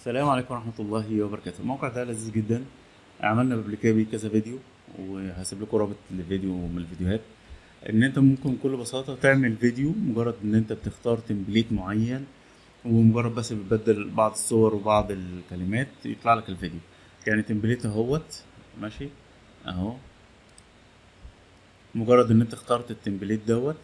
السلام عليكم ورحمة الله وبركاته الموقع ده لذيذ جدا عملنا قبل كده بيه كذا فيديو وهسيب لكم رابط لفيديو من الفيديوهات ان انت ممكن بكل بساطة تعمل فيديو مجرد ان انت بتختار تمبليت معين ومجرد بس بتبدل بعض الصور وبعض الكلمات يطلع لك الفيديو يعني تمبليت اهوت ماشي اهو مجرد ان انت اخترت التمبليت دوت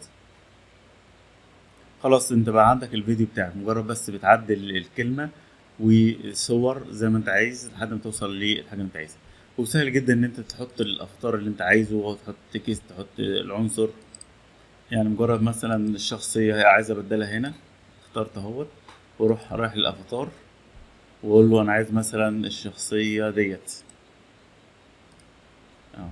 خلاص انت بقى عندك الفيديو بتاعك مجرد بس بتعدل الكلمة وصور زي ما انت عايز لحد ما توصل للحاجة اللي انت عايزها وسهل جدا ان انت تحط الافاتار اللي انت عايزه وتحط تكست تحط العنصر يعني مجرد مثلا الشخصية هي عايز ابدلها هنا اخترت اهوت واروح رايح للافاتار واقول له انا عايز مثلا الشخصية ديت اهو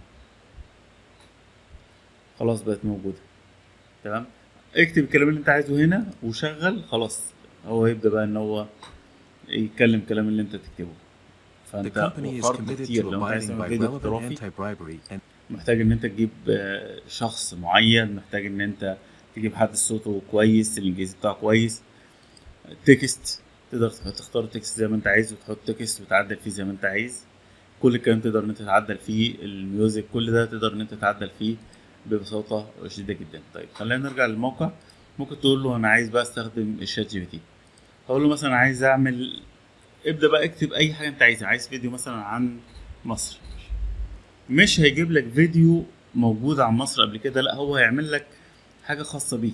خلاص بقت موجودة تمام اكتب الكلام اللي انت عايزه هنا وشغل خلاص هو يبدأ بقى ان هو يتكلم الكلام اللي انت تكتبه The فانت company is وفرت committed كتير to لو عايز abiding تعمل by فيديو relevant احترافي anti-bribery and محتاج ان انت تجيب آه، شخص معين محتاج ان انت تجيب حد صوته كويس الانجليزي بتاعه كويس تكست تقدر تحط- تختار تكست زي ما انت عايز وتحط تكست وتعدل فيه زي ما انت عايز كل الكلام تقدر ان انت تعدل فيه الميوزك كل ده تقدر ان انت تعدل فيه ببساطة شديدة جدا طيب خلينا نرجع للموقع ممكن تقول له انا عايز بقى استخدم الشات جي بي تي هقول له مثلا عايز اعمل ابدأ بقى اكتب اي حاجة انت عايزها عايز فيديو مثلا عن مصر مش هيجيب لك فيديو موجود عن مصر قبل كده لا هو هيعمل لك حاجة خاصة بيك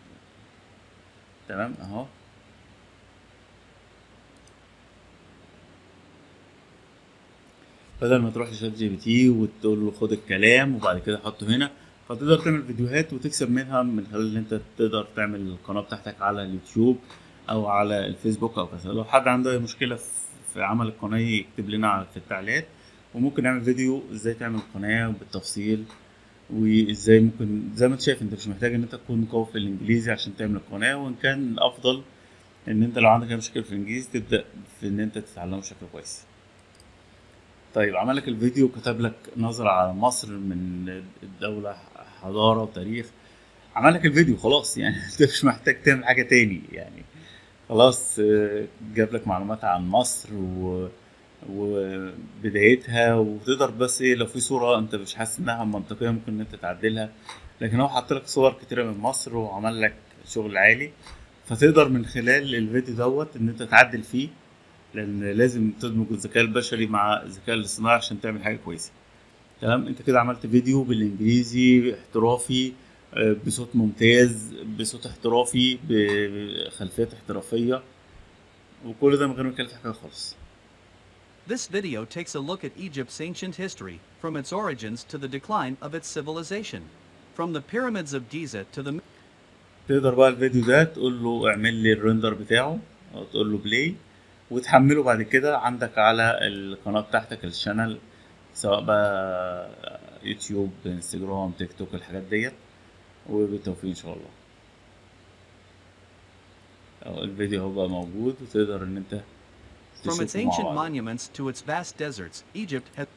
تمام اهو بدل ما تروح لشات جي بي تي وتقول له خد الكلام وبعد كده حطه هنا فتقدر تعمل فيديوهات وتكسب منها من خلال ان انت تقدر تعمل القناة بتاعتك على اليوتيوب او على الفيسبوك او كذا لو حد عنده اي مشكلة في- في عمل القناة يكتب لنا على- في التعليقات وممكن نعمل فيديو ازاي تعمل قناة بالتفصيل وازاي ممكن زي ما انت شايف انت مش محتاج ان انت تكون قوي في الانجليزي عشان تعمل القناة وان كان الافضل ان انت لو عندك اي مشكلة في الانجليزي تبدأ في ان انت تتعلمه بشكل كويس طيب عمل لك الفيديو كتب لك نظرة على مصر من الدولة حضارة وتاريخ عمل لك الفيديو خلاص يعني انت مش محتاج تعمل حاجة تاني يعني خلاص آه، جاب لك معلومات عن مصر و... وبدايتها وتقدر بس ايه لو في صورة انت مش حاسس انها منطقية ممكن ان انت تعدلها لكن هو حط لك صور كتيرة من مصر وعمل لك شغل عالي فتقدر من خلال الفيديو دوت ان انت تعدل فيه لان لازم تدمج الذكاء البشري مع الذكاء الاصطناعي عشان تعمل حاجة كويسة تمام انت كده عملت فيديو بالانجليزي احترافي آه، بصوت ممتاز بصوت احترافي بخلفيات احترافية وكل ده من غير ما يكلف حاجة خالص This video takes a look at Egypt's ancient history, from its origins to the decline of its civilization. From the pyramids of Giza to the تقدر بقى الفيديو ده تقول له اعمل لي الريندر بتاعه او تقول له بلاي وتحمله بعد كده عندك على القناة بتاعتك الشانل سواء بقى يوتيوب انستجرام تيك توك الحاجات ديت وبالتوفيق ان شاء الله أهو الفيديو هو بقى موجود وتقدر ان انت From its تشوفه مع ancient بعض. monuments to its vast deserts, Egypt has